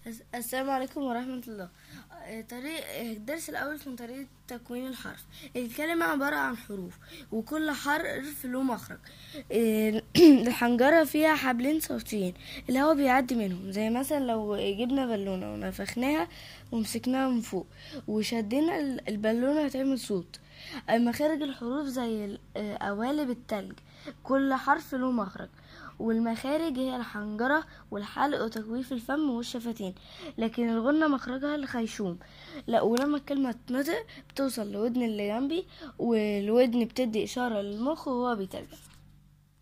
الس- السلام عليكم ورحمة الله آه، طريق الدرس الأول كان طريقة تكوين الحرف الكلمة عبارة عن حروف وكل حرف له مخرج آه، الحنجرة فيها حبلين صوتيين الهواء بيعدي منهم زي مثلا لو جبنا بالونة ونفخناها ومسكناها من فوق وشدينا ال- البالونة هتعمل صوت آه، مخارج الحروف زي ال- آه، قوالب التلج كل حرف له مخرج والمخارج هي الحنجرة والحلق وتجويف الفم والشفتين لكن الغنة مخرجها الخيشوم لا ولما الكلمة تنطق بتوصل لودن اللي جنبي والودن بتدي إشارة للمخ وهو بيترجم